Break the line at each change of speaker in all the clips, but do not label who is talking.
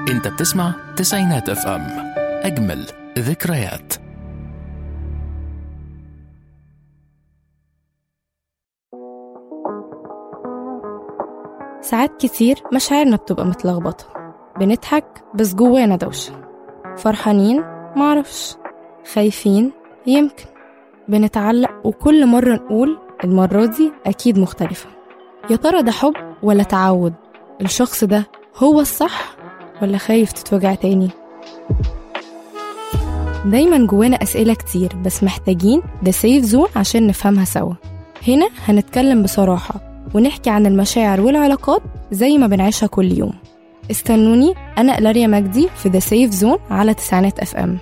انت بتسمع تسعينات اف ام اجمل ذكريات
ساعات كتير مشاعرنا بتبقى متلخبطة بنضحك بس جوانا دوشة فرحانين معرفش خايفين يمكن بنتعلق وكل مرة نقول المرة دي أكيد مختلفة يا ترى ده حب ولا تعود الشخص ده هو الصح ولا خايف تتوجع تاني دايما جوانا أسئلة كتير بس محتاجين ده سيف زون عشان نفهمها سوا هنا هنتكلم بصراحة ونحكي عن المشاعر والعلاقات زي ما بنعيشها كل يوم استنوني أنا إلاريا مجدي في ذا سيف زون على تسعينات اف ام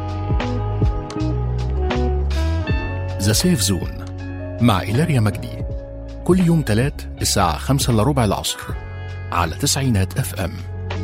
ذا سيف زون مع إيلاريا مجدي كل يوم تلات الساعة خمسة إلا ربع العصر على تسعينات اف ام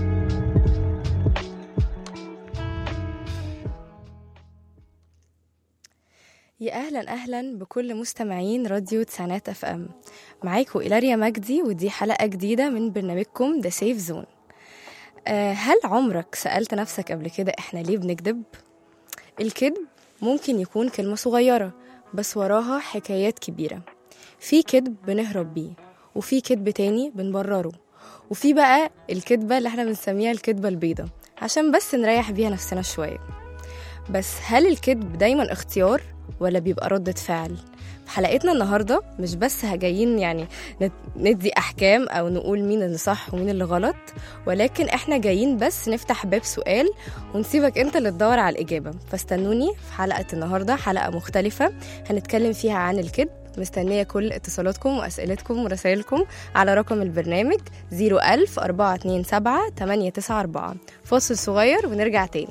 يا اهلا اهلا بكل مستمعين راديو تسعينات اف ام معاكم إلاريا مجدي ودي حلقة جديدة من برنامجكم ذا سيف زون هل عمرك سألت نفسك قبل كده احنا ليه بنكذب؟ الكذب ممكن يكون كلمة صغيرة بس وراها حكايات كبيرة في كذب بنهرب بيه وفي كذب تاني بنبرره وفي بقى الكذبة اللي احنا بنسميها الكذبة البيضة عشان بس نريح بيها نفسنا شوية بس هل الكذب دايما اختيار ولا بيبقى ردة فعل؟ في حلقتنا النهاردة مش بس جايين يعني نت- ندي أحكام أو نقول مين اللي صح ومين اللي غلط ولكن احنا جايين بس نفتح باب سؤال ونسيبك انت اللي تدور على الإجابة فاستنوني في حلقة النهاردة حلقة مختلفة هنتكلم فيها عن الكذب مستنية كل اتصالاتكم وأسئلتكم ورسائلكم على رقم البرنامج 01000 427 894 فاصل صغير ونرجع تاني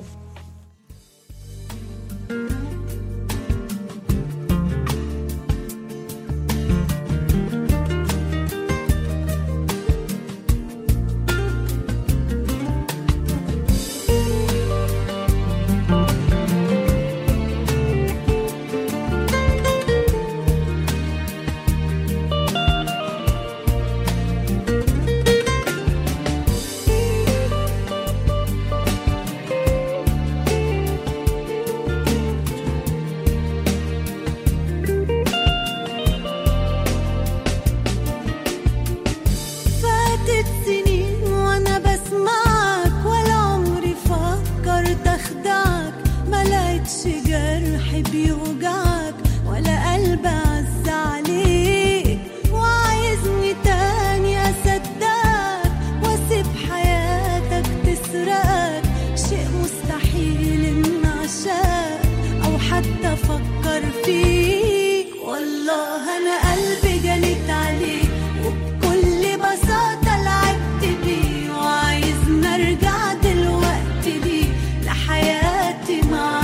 فاتت سنين وانا بسمعك ولا عمري فكرت اخدعك ما لقيتش جرح بيوجعك ولا قلب عز عليك وعايزني تاني اصدقك واسيب حياتك تسرقك شيء مستحيل ان عشاك او حتى افكر فيك والله انا قلبي جنيت عليك وبكل بساطة لعبت بيه وعايزني ارجع دلوقتي ليه لحياتي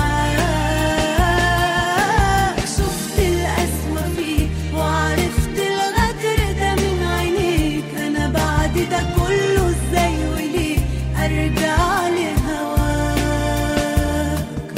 معاك شفت القسوة فيك وعرفت الغدر ده من عينيك انا بعد ده كله ازاي وليه ارجع لهواك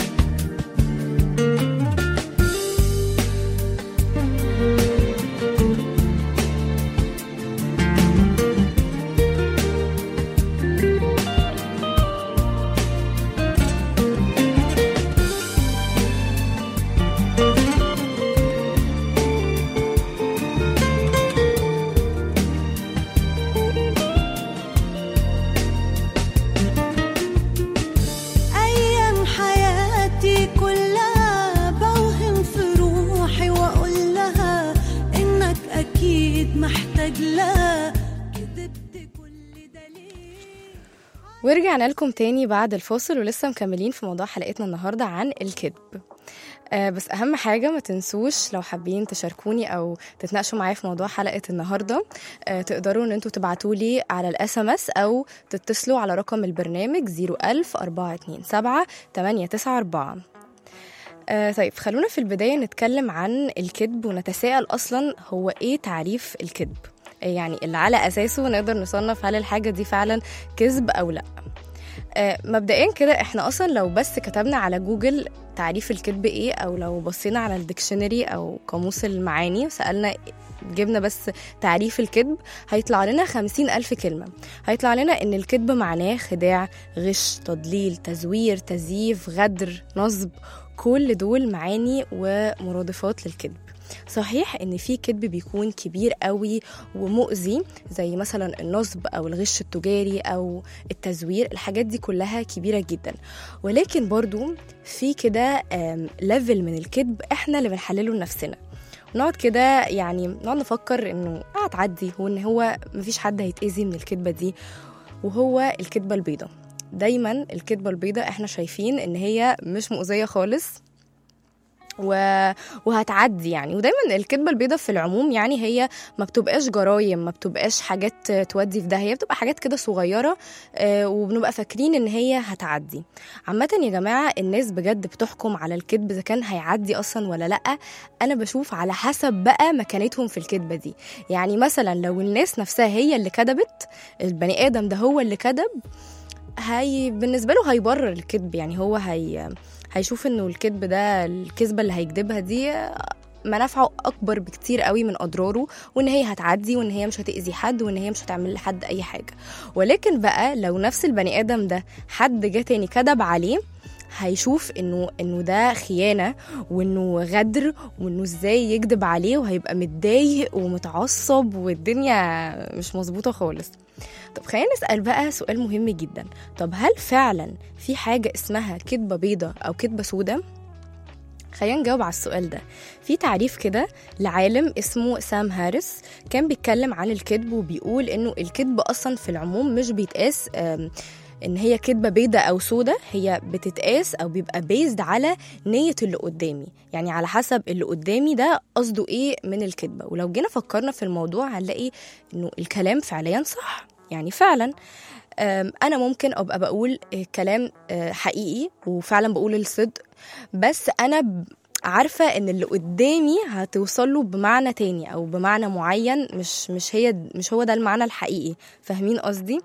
أيام حياتي كلها بوهم في روحي وأقول لها إنك أكيد محتاج لها كذبت كل دليل
ورجعنا لكم تاني بعد الفاصل ولسه مكملين في موضوع حلقتنا النهاردة عن الكذب آه بس أهم حاجة ما تنسوش لو حابين تشاركوني أو تتناقشوا معايا في موضوع حلقة النهاردة آه تقدروا إن انتوا تبعتوا لي على الاس ام اس أو تتصلوا على رقم البرنامج 01000 427 894 آه طيب خلونا في البداية نتكلم عن الكذب ونتساءل أصلا هو إيه تعريف الكذب يعني اللي على أساسه نقدر نصنف هل الحاجة دي فعلا كذب أو لأ آه، مبدئيا كده احنا اصلا لو بس كتبنا على جوجل تعريف الكذب ايه او لو بصينا على الديكشنري او قاموس المعاني وسالنا جبنا بس تعريف الكذب هيطلع لنا خمسين ألف كلمة هيطلع لنا إن الكذب معناه خداع غش تضليل تزوير تزييف غدر نصب كل دول معاني ومرادفات للكذب صحيح ان في كذب بيكون كبير قوي ومؤذي زي مثلا النصب او الغش التجاري او التزوير الحاجات دي كلها كبيره جدا ولكن برضو في كده ليفل من الكذب احنا اللي بنحلله لنفسنا نقعد كده يعني نقعد نفكر انه هتعدي وان هو مفيش حد هيتأذي من الكذبه دي وهو الكذبه البيضاء دايما الكذبه البيضاء احنا شايفين ان هي مش مؤذيه خالص و... وهتعدي يعني ودايما الكذبه البيضاء في العموم يعني هي ما بتبقاش جرايم ما بتبقاش حاجات تودي في داهيه بتبقى حاجات كده صغيره آه، وبنبقى فاكرين ان هي هتعدي عامه يا جماعه الناس بجد بتحكم على الكذب اذا كان هيعدي اصلا ولا لا انا بشوف على حسب بقى مكانتهم في الكذبه دي يعني مثلا لو الناس نفسها هي اللي كذبت البني ادم ده هو اللي كذب هي بالنسبه له هيبرر الكذب يعني هو هي هيشوف انه الكذب ده الكذبه اللي هيكذبها دي منافعه اكبر بكتير قوي من اضراره وان هي هتعدي وان هي مش هتاذي حد وان هي مش هتعمل لحد اي حاجه ولكن بقى لو نفس البني ادم ده حد جه تاني كذب عليه هيشوف انه انه ده خيانه وانه غدر وانه ازاي يكذب عليه وهيبقى متضايق ومتعصب والدنيا مش مظبوطه خالص طب خلينا نسال بقى سؤال مهم جدا طب هل فعلا في حاجه اسمها كذبه بيضه او كذبه سودة خلينا نجاوب على السؤال ده في تعريف كده لعالم اسمه سام هاريس كان بيتكلم عن الكذب وبيقول انه الكذب اصلا في العموم مش بيتقاس آم، ان هي كذبه بيضة او سودة هي بتتقاس او بيبقى بيزد على نيه اللي قدامي يعني على حسب اللي قدامي ده قصده ايه من الكذبه ولو جينا فكرنا في الموضوع هنلاقي انه الكلام فعليا صح يعني فعلا أم، انا ممكن ابقى بقول آه، كلام آه، حقيقي وفعلا بقول الصدق بس انا ب- عارفه ان اللي قدامي هتوصل له بمعنى تاني او بمعنى معين مش مش هي مش هو ده المعنى الحقيقي فاهمين قصدي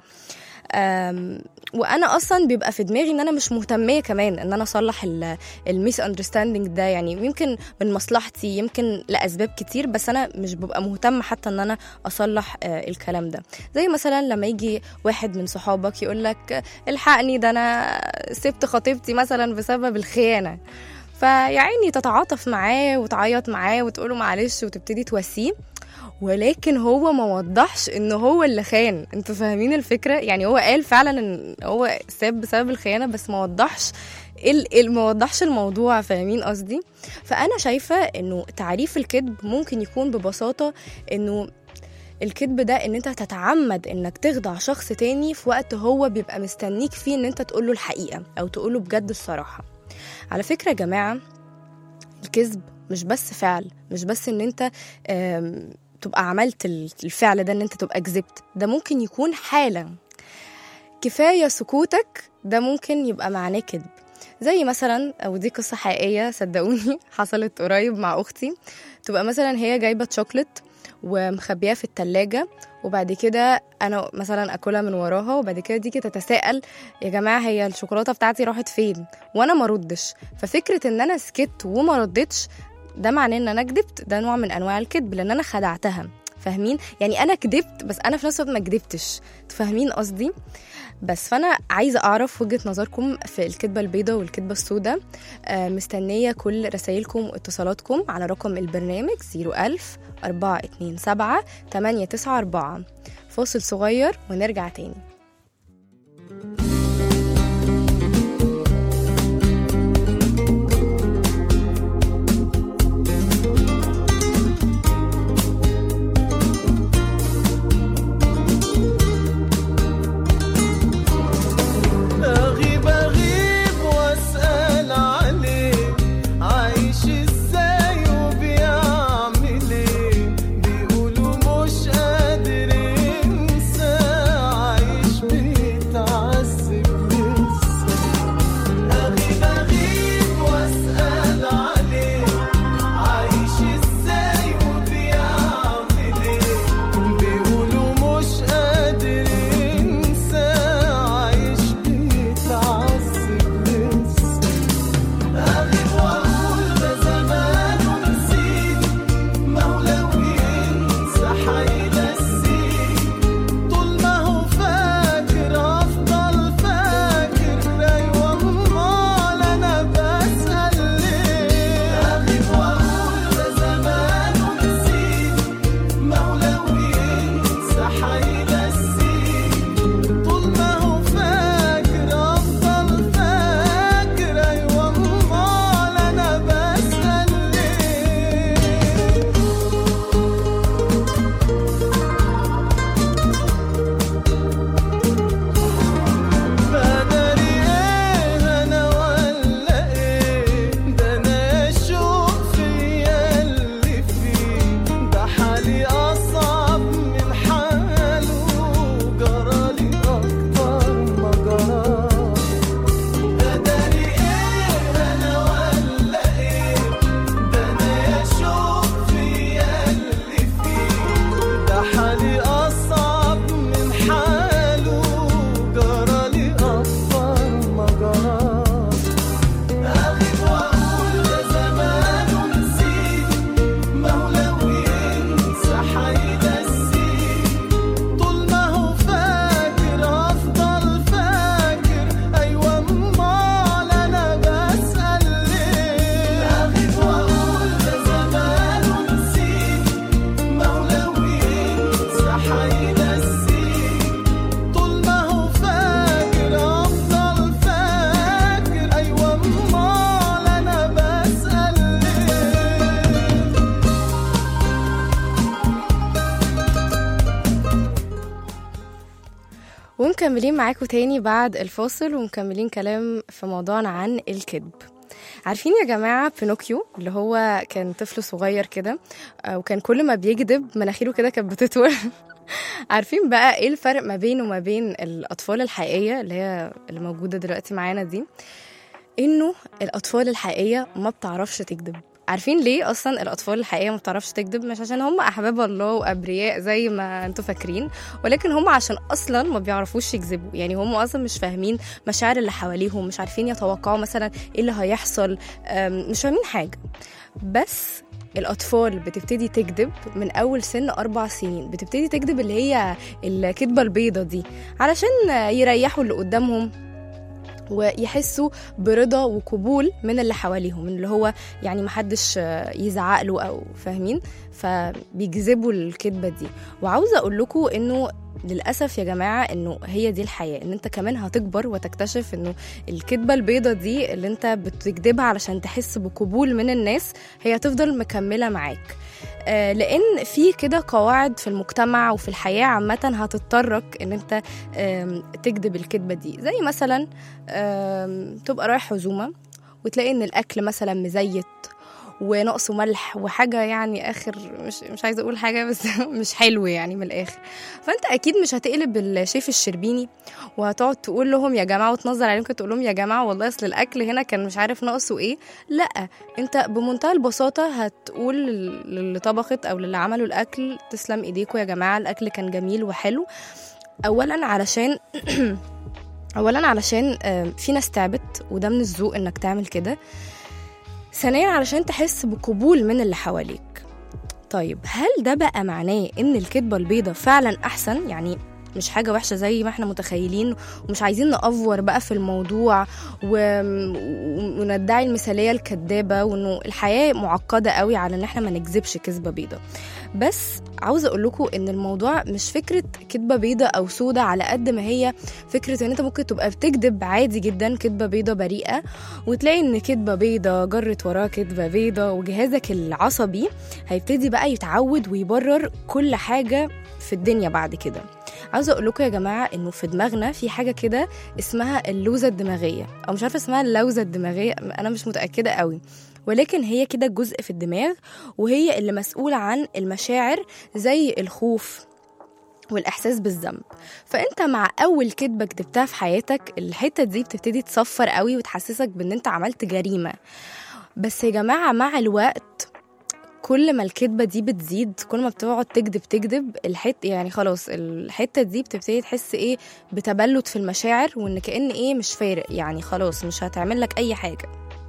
أم، وانا اصلا بيبقى في دماغي ان انا مش مهتميه كمان ان انا اصلح الميس اندرستاندينج ده يعني يمكن من مصلحتي يمكن لاسباب كتير بس انا مش ببقى مهتمه حتى ان انا اصلح آه، الكلام ده زي مثلا لما يجي واحد من صحابك يقول لك الحقني ده انا سبت خطيبتي مثلا بسبب الخيانه فيا عيني تتعاطف معاه وتعيط معاه وتقوله معلش وتبتدي تواسيه ولكن هو ما وضحش ان هو اللي خان انتوا فاهمين الفكره يعني هو قال فعلا ان هو ساب بسبب الخيانه بس ما وضحش ال- ال- ما وضحش الموضوع فاهمين قصدي فانا شايفه انه تعريف الكذب ممكن يكون ببساطه انه الكذب ده ان انت تتعمد انك تخدع شخص تاني في وقت هو بيبقى مستنيك فيه ان انت تقوله الحقيقه او تقوله بجد الصراحه على فكره يا جماعه الكذب مش بس فعل مش بس ان انت آم، تبقى عملت ال- الفعل ده ان انت تبقى كذبت ده ممكن يكون حالا كفايه سكوتك ده ممكن يبقى معناه كذب زي مثلا او دي قصه حقيقيه صدقوني حصلت قريب مع اختي تبقى مثلا هي جايبه شوكليت ومخبياه في التلاجة وبعد كده انا مثلا اكلها من وراها وبعد كده تيجي تتساءل يا جماعه هي الشوكولاته بتاعتي راحت فين وانا ما ردش ففكره ان انا سكت وما ردتش ده معناه ان انا كدبت ده نوع من انواع الكذب لان انا خدعتها فاهمين يعني انا كدبت بس انا في نفس الوقت ما كدبتش فاهمين قصدي بس فانا عايزه اعرف وجهه نظركم في الكذبه البيضاء والكذبه السوداء آه، مستنيه كل رسائلكم واتصالاتكم على رقم البرنامج 01000 427 894 فاصل صغير ونرجع تاني
أغيب أغيب وأسأل عليه عايش إزاي وبيعمل إيه بيقولوا مش قادر ينسى عايش
ومكملين معاكم تاني بعد الفاصل ومكملين كلام في موضوعنا عن الكذب عارفين يا جماعة بينوكيو اللي هو كان طفل صغير كده آه، وكان كل ما بيكذب مناخيره كده كانت بتطول عارفين بقى ايه الفرق ما بينه وما بين الأطفال الحقيقية اللي هي اللي موجودة دلوقتي معانا دي انه الأطفال الحقيقية ما بتعرفش تكذب عارفين ليه اصلا الاطفال الحقيقيه ما بتعرفش تكذب مش عشان هم احباب الله وابرياء زي ما انتوا فاكرين ولكن هم عشان اصلا ما بيعرفوش يكذبوا يعني هم اصلا مش فاهمين مشاعر اللي حواليهم مش عارفين يتوقعوا مثلا ايه اللي هيحصل أم، مش فاهمين حاجه بس الأطفال بتبتدي تكذب من أول سن أربع سنين بتبتدي تكذب اللي هي الكذبة البيضة دي علشان يريحوا اللي قدامهم ويحسوا برضا وقبول من اللي حواليهم اللي هو يعني محدش آه، يزعق له او فاهمين فبيجذبوا الكذبه دي وعاوزه اقول لكم انه للاسف يا جماعه انه هي دي الحياه ان انت كمان هتكبر وتكتشف انه الكذبه البيضه دي اللي انت بتكذبها علشان تحس بقبول من الناس هي هتفضل مكمله معاك آه، لان في كده قواعد في المجتمع وفي الحياه عامه هتضطرك ان انت آم، تكذب الكذبه دي زي مثلا آم، تبقى رايح عزومه وتلاقي ان الاكل مثلا مزيت ونقصه ملح وحاجه يعني اخر مش مش عايزه اقول حاجه بس مش حلو يعني من الاخر فانت اكيد مش هتقلب الشيف الشربيني وهتقعد تقول لهم يا جماعه وتنظر عليهم كده تقول لهم يا جماعه والله اصل الاكل هنا كان مش عارف ناقصه ايه لا انت بمنتهى البساطه هتقول لل- للي طبخت او للي عملوا الاكل تسلم ايديكم يا جماعه الاكل كان جميل وحلو اولا علشان اولا علشان آم، في ناس تعبت وده من الذوق انك تعمل كده ثانيا علشان تحس بقبول من اللي حواليك طيب هل ده بقى معناه ان الكذبه البيضة فعلا احسن يعني مش حاجة وحشة زي ما احنا متخيلين ومش عايزين نأفور بقى في الموضوع و... و- وندعي المثالية الكدابة وانه الحياة معقدة قوي على ان احنا ما نكذبش كذبة بيضة بس عاوزة اقول لكم ان الموضوع مش فكرة كذبة بيضة او سودة على قد ما هي فكرة ان انت ممكن تبقى بتكذب عادي جدا كذبة بيضة بريئة وتلاقي ان كذبة بيضة جرت وراها كذبة بيضة وجهازك العصبي هيبتدي بقى يتعود ويبرر كل حاجة في الدنيا بعد كده عاوزه اقول لكم يا جماعه انه في دماغنا في حاجه كده اسمها اللوزه الدماغيه او مش عارفه اسمها اللوزه الدماغيه انا مش متاكده قوي ولكن هي كده جزء في الدماغ وهي اللي مسؤوله عن المشاعر زي الخوف والاحساس بالذنب فانت مع اول كدبه كدبتها في حياتك الحته دي بتبتدي تصفر قوي وتحسسك بان انت عملت جريمه بس يا جماعه مع الوقت كل ما الكدبه دي بتزيد كل ما بتقعد تكذب تكذب الحته يعني خلاص الحته دي بتبتدي تحس ايه بتبلد في المشاعر وان كأن ايه مش فارق يعني خلاص مش هتعمل لك اي حاجه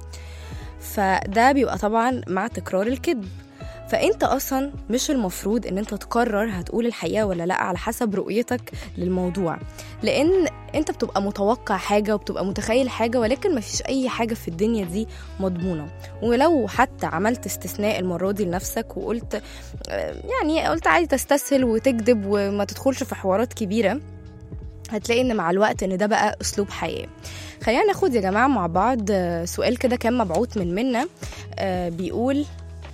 فده بيبقى طبعا مع تكرار الكذب فانت اصلا مش المفروض ان انت تقرر هتقول الحقيقه ولا لا على حسب رؤيتك للموضوع لان انت بتبقى متوقع حاجه وبتبقى متخيل حاجه ولكن مفيش اي حاجه في الدنيا دي مضمونه ولو حتى عملت استثناء المره دي لنفسك وقلت آه، يعني قلت عادي تستسهل وتكذب وما تدخلش في حوارات كبيره هتلاقي ان مع الوقت ان ده بقى اسلوب حياه خلينا ناخد يا جماعه مع بعض آه، سؤال كده كان مبعوث من منا آه، بيقول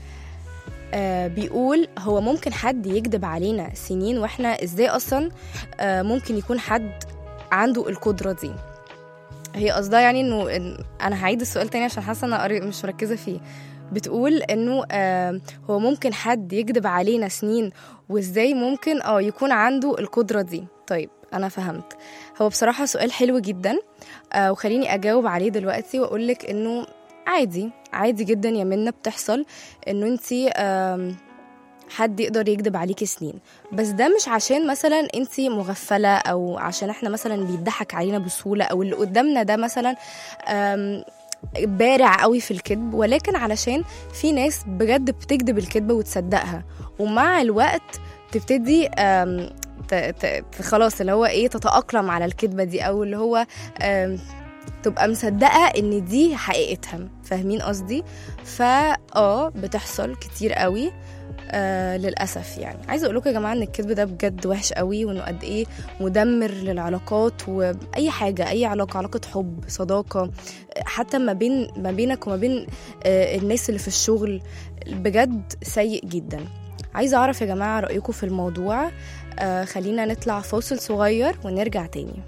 آه بيقول هو ممكن حد يكذب علينا سنين واحنا ازاي اصلا آه ممكن يكون حد عنده القدره دي هي قصدها يعني انه إن انا هعيد السؤال تاني عشان حاسه انا قري- مش مركزه فيه بتقول انه آه هو ممكن حد يكذب علينا سنين وازاي ممكن اه يكون عنده القدره دي طيب انا فهمت هو بصراحه سؤال حلو جدا آه وخليني اجاوب عليه دلوقتي واقول لك انه عادي عادي جدا يا منى بتحصل انه انتي آم، حد يقدر يكذب عليكي سنين بس ده مش عشان مثلا انتي مغفلة او عشان احنا مثلا بيضحك علينا بسهولة او اللي قدامنا ده مثلا آم، بارع قوي في الكذب ولكن علشان في ناس بجد بتكذب الكذبة وتصدقها ومع الوقت تبتدي آم، ت- ت- ت- خلاص اللي هو ايه تتأقلم على الكذبة دي او اللي هو آم، تبقى مصدقة ان دي حقيقتها فاهمين قصدي فا اه بتحصل كتير قوي آه للاسف يعني عايزه اقول لكم يا جماعه ان الكذب ده بجد وحش قوي وانه قد ايه مدمر للعلاقات واي حاجه اي علاقه علاقه حب صداقه حتى ما بين ما بينك وما بين آه الناس اللي في الشغل بجد سيء جدا عايزه اعرف يا جماعه رايكم في الموضوع آه خلينا نطلع فاصل صغير ونرجع تاني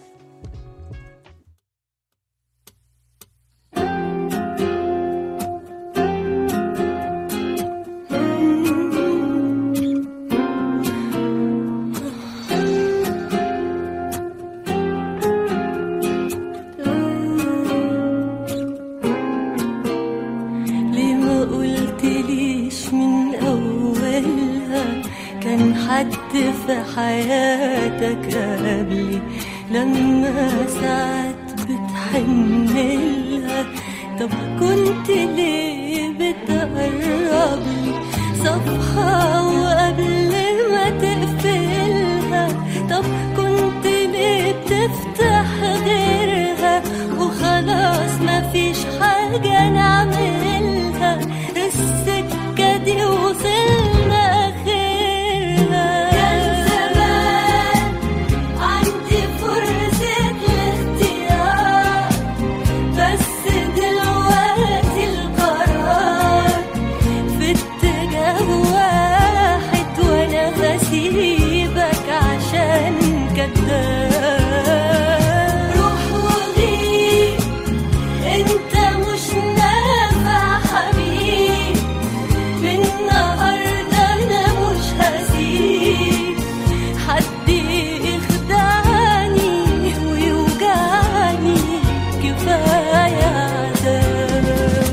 ليه ما قلتليش من أولها كان حد في حياتك قبلي لما ساعات بتحنلها طب كنت ليه بتقربلي صفحة وقبل ما تقفلها طب كنت ليه بتفتح غيرها وخلاص مفيش حاجة نعملها السكة دي وصلنا آخرها كان زمان عندي فرصة الاختيار بس دلوقتي القرار في اتجاه واحد وانا هسيبك عشان كداب روح وغيب انت مش نافع حبيب من النهارده انا مش هسيب حد يخدعني ويوجعني كفايه عذاب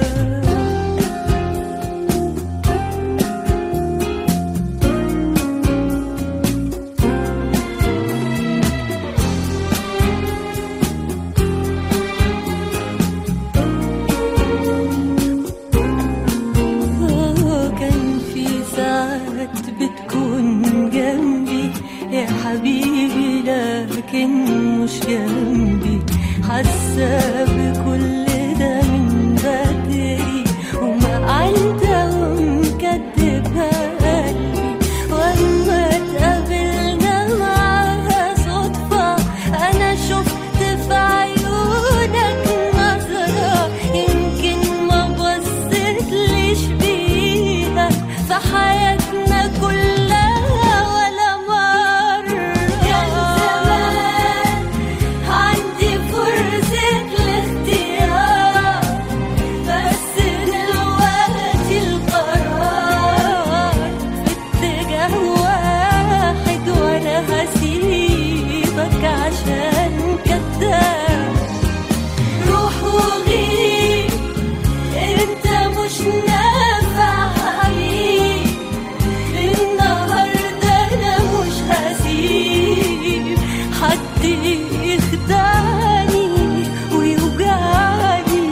آه، كان في ساعات بتكون جنبي يا حبيبي لكن مش جنبي حاسة بكل ده من بدري وما عندها ومكدبة قلبي واما اتقابلنا معاها صدفة انا شفت في عيونك نظرة يمكن ما بصيتليش بيها في حياتنا كلها ولا مرة كان زمان عندي فرصة الاختيار بس دلوقتي القرار في اتجاه واحد وانا هسيبك عشان كداب روح وغيب انت مش نافع حبيب النهارده انا مش هسيب حد يخدعني ويوجعني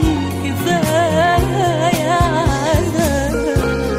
كفايه عذاب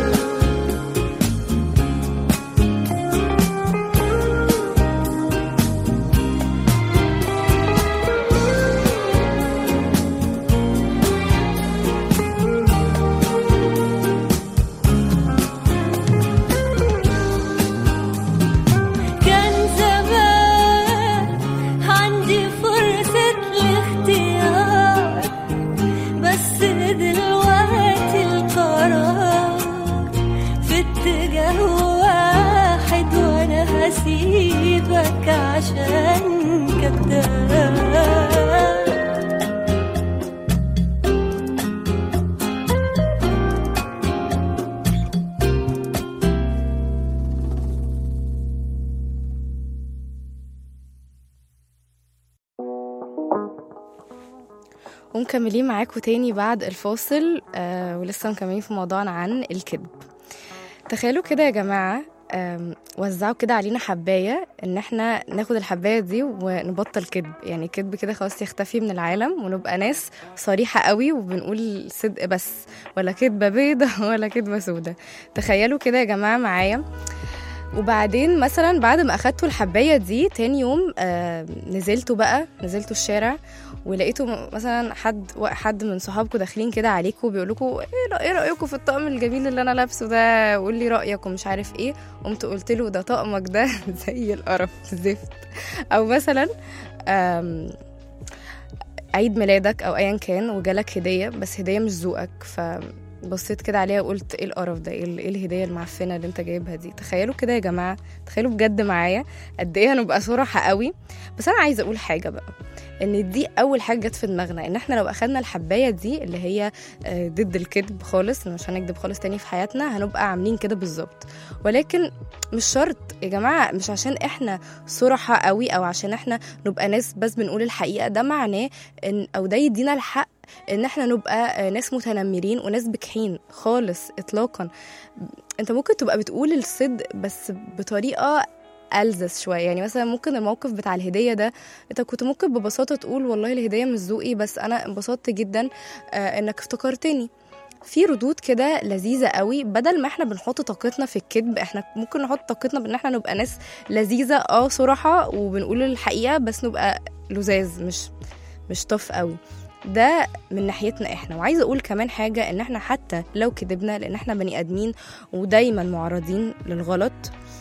كان زمان عندي فرصة الاختيار بس دلوقتي القرار في اتجاه واحد وانا هسيبك عشان كداب
ومكملين معاكم تاني بعد الفاصل آه ولسه مكملين في موضوعنا عن الكذب تخيلوا كده يا جماعة آم، وزعوا كده علينا حباية ان احنا ناخد الحباية دي ونبطل كذب يعني كذب كده خلاص يختفي من العالم ونبقى ناس صريحة قوي وبنقول صدق بس ولا كذبة بيضة ولا كذبة سودة تخيلوا كده يا جماعة معايا وبعدين مثلا بعد ما اخدتوا الحبايه دي تاني يوم آه نزلتوا بقى نزلتوا الشارع ولقيتوا م- مثلا حد حد من صحابكم داخلين كده عليكم بيقول لكم ايه رأ- ايه رايكم في الطقم الجميل اللي انا لابسه ده قول لي رايك ومش عارف ايه قمت قلت له ده طقمك ده زي القرف زفت او مثلا آم، عيد ميلادك او ايا كان وجالك هديه بس هديه مش ذوقك ف بصيت كده عليها وقلت ايه القرف ده ايه ال- إيه الهديه المعفنه اللي انت جايبها دي تخيلوا كده يا جماعه تخيلوا بجد معايا قد ايه هنبقى صراحه قوي بس انا عايزه اقول حاجه بقى ان دي اول حاجه جت في دماغنا ان احنا لو اخدنا الحبايه دي اللي هي آه، ضد الكذب خالص مش هنكذب خالص تاني في حياتنا هنبقى عاملين كده بالظبط ولكن مش شرط يا جماعه مش عشان احنا صراحه قوي او عشان احنا نبقى ناس بس بنقول الحقيقه ده معناه ان او ده يدينا الحق ان احنا نبقى آه، ناس متنمرين وناس بجحين خالص اطلاقا انت ممكن تبقى بتقول الصدق بس بطريقه ألزز شوية يعني مثلا ممكن الموقف بتاع الهدية ده انت كنت ممكن ببساطة تقول والله الهدية مش ذوقي بس انا انبسطت جدا آه انك افتكرتني في ردود كده لذيذة قوي بدل ما احنا بنحط طاقتنا في الكذب احنا ممكن نحط طاقتنا بان احنا نبقى ناس لذيذة اه صراحة وبنقول الحقيقة بس نبقى لزاز مش مش طف قوي ده من ناحيتنا احنا وعايزه اقول كمان حاجه ان احنا حتى لو كدبنا لان احنا بني ادمين ودايما معرضين للغلط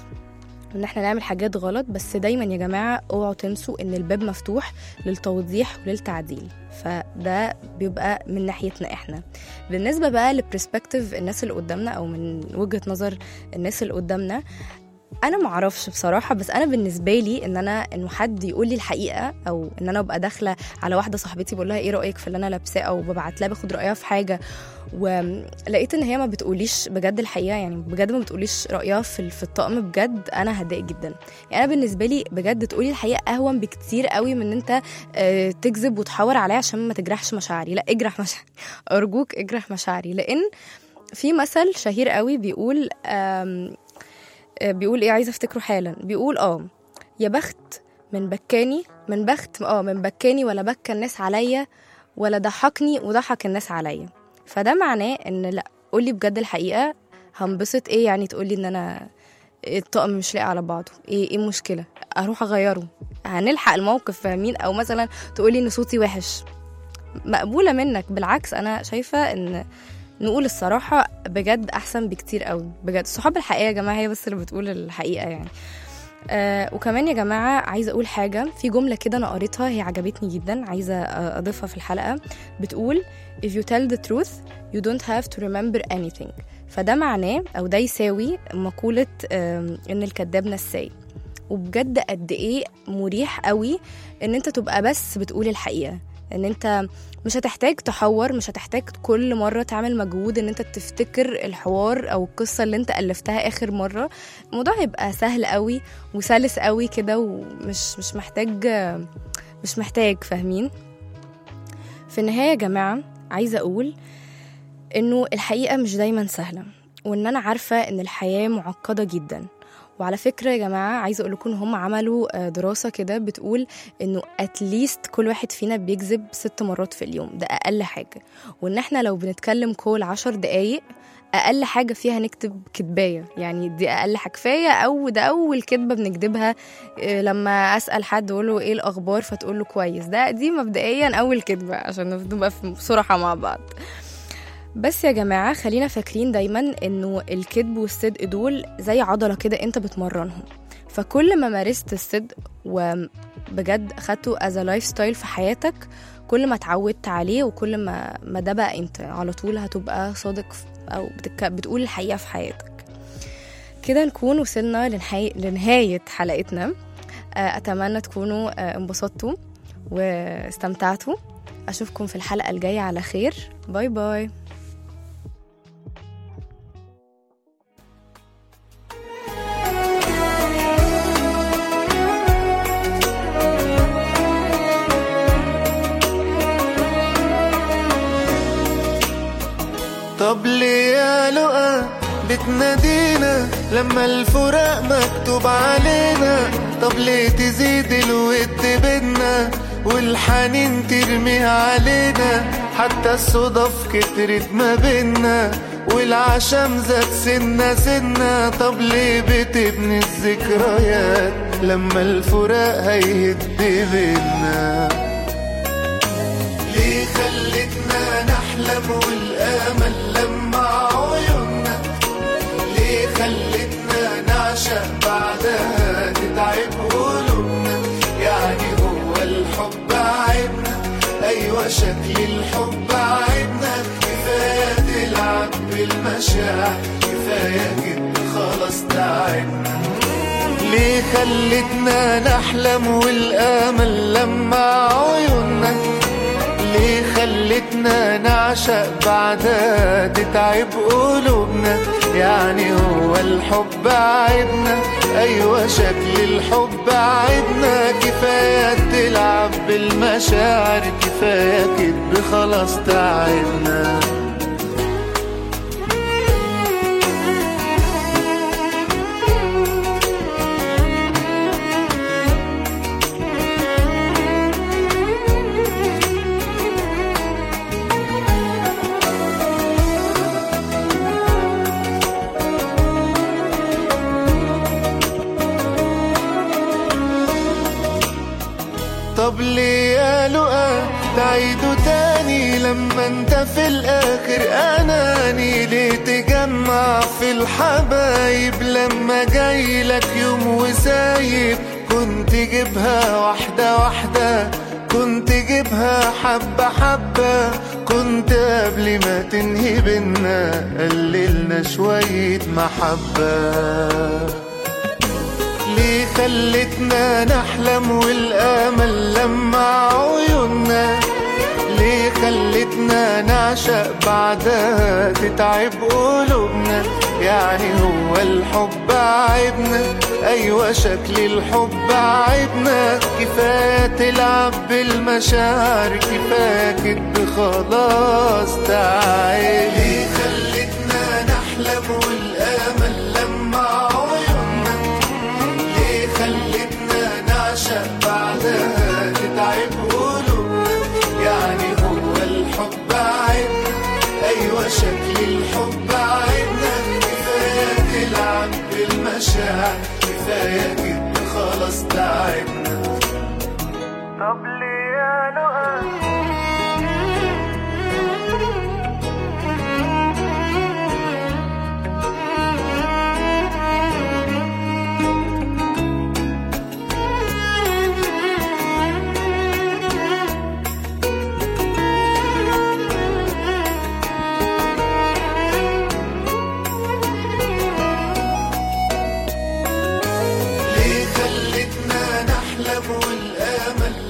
ان احنا نعمل حاجات غلط بس دايما يا جماعه اوعوا تنسوا ان الباب مفتوح للتوضيح وللتعديل فده بيبقى من ناحيتنا احنا بالنسبه بقى لبرسبكتيف الناس اللي قدامنا او من وجهه نظر الناس اللي قدامنا انا معرفش بصراحه بس انا بالنسبه لي ان انا انه حد يقول لي الحقيقه او ان انا ابقى داخله على واحده صاحبتي بقول لها ايه رايك في اللي انا لابساه او ببعت لها باخد رايها في حاجه ولقيت ان هي ما بتقوليش بجد الحقيقه يعني بجد ما بتقوليش رايها في في الطقم بجد انا هتضايق جدا يعني انا بالنسبه لي بجد تقولي الحقيقه اهون بكتير قوي من ان انت آه، تكذب وتحور عليا عشان ما تجرحش مشاعري لا اجرح مشاعري ارجوك اجرح مشاعري لان في مثل شهير قوي بيقول آم، آه، بيقول ايه عايزه افتكره حالا بيقول اه يا بخت من بكاني من بخت اه من بكاني ولا بكى الناس عليا ولا ضحكني وضحك الناس عليا فده معناه ان لا قولي بجد الحقيقه هنبسط ايه يعني تقولي ان انا الطقم مش لاقي على بعضه ايه ايه المشكله اروح اغيره هنلحق الموقف فاهمين او مثلا تقولي ان صوتي وحش مقبوله منك بالعكس انا شايفه ان نقول الصراحه بجد احسن بكتير قوي بجد الصحاب الحقيقيه يا جماعه هي بس اللي بتقول الحقيقه يعني آه وكمان يا جماعه عايزه اقول حاجه في جمله كده انا قريتها هي عجبتني جدا عايزه آه، اضيفها في الحلقه بتقول if you tell the truth you don't have to remember anything فده معناه او ده يساوي مقوله آم، ان الكذاب نساي وبجد قد ايه مريح قوي ان انت تبقى بس بتقول الحقيقه ان انت مش هتحتاج تحور مش هتحتاج كل مرة تعمل مجهود ان انت تفتكر الحوار او القصة اللي انت ألفتها اخر مرة الموضوع هيبقى سهل قوي وسلس قوي كده ومش مش محتاج مش محتاج فاهمين في النهاية يا جماعة عايزة اقول انه الحقيقة مش دايما سهلة وان انا عارفة ان الحياة معقدة جدا وعلى فكرة يا جماعة عايزة أقول لكم إن هم عملوا آه، دراسة كده بتقول إنه أتليست كل واحد فينا بيكذب ست مرات في اليوم ده أقل حاجة وإن إحنا لو بنتكلم كول عشر دقايق أقل حاجة فيها نكتب كدباية يعني دي أقل حاجة كفاية أو ده أول كدبة بنكدبها آه، لما أسأل حد أقول له إيه الأخبار فتقول له كويس ده دي مبدئيا أول كدبة عشان نبقى في- صراحة مع بعض بس يا جماعة خلينا فاكرين دايما انه الكذب والصدق دول زي عضلة كده انت بتمرنهم فكل ما مارست الصدق وبجد اخدته از لايف ستايل في حياتك كل ما اتعودت عليه وكل ما ما ده بقى انت على طول هتبقى صادق في- او بتك... بتقول الحقيقة في حياتك كده نكون وصلنا لنهاية, لنهاية حلقتنا آه، أتمنى تكونوا آه، انبسطتوا واستمتعتوا أشوفكم في الحلقة الجاية على خير باي باي
طب ليه يا لقا بتنادينا لما الفراق مكتوب علينا طب ليه تزيد الود بينا والحنين ترميه علينا حتى الصدف كترت ما بينا والعشم زاد سنة سنة طب ليه بتبني الذكريات لما الفراق هيهد بينا ليه خلتنا نحلم والامل لمع عيوننا ليه خلتنا نعشق بعدها تتعب قلوبنا يعني هو الحب عيبنا ايوه شكل الحب عيبنا كفايه تلعب بالمشاعر كفاية كده خلاص تعبنا ليه خلتنا نحلم والامل لما عيوننا ليه خلتنا نعشق بعدها تتعب قلوبنا يعني هو الحب عيبنا ايوه شكل الحب عيبنا كفايه تلعب بالمشاعر كفايه كدب خلاص تعبنا طب ليه يا لقا تعيده تاني لما انت في الاخر اناني ليه تجمع في الحبايب لما جاي لك يوم وسايب كنت جيبها واحدة واحدة كنت جيبها حبة حبة كنت قبل ما تنهي بينا قللنا شوية محبة ليه خلتنا نحلم والامل لما عيوننا ليه خلتنا نعشق بعدها تتعب قلوبنا يعني هو الحب عيبنا ايوه شكل الحب عيبنا كفايه تلعب بالمشاعر كفايه كدب خلاص تعب ليه خلتنا نحلم والامل لما عيوننا ليه خلتنا نعشق بعدها تتعب قلوبنا يعني هو الحب عيبنا ايوه شكل الحب عيبنا كفايه تلعب بالمشاعر كفايه كده خلاص تعبنا طب ليه يا لقا ليه خلتنا نحلم والامل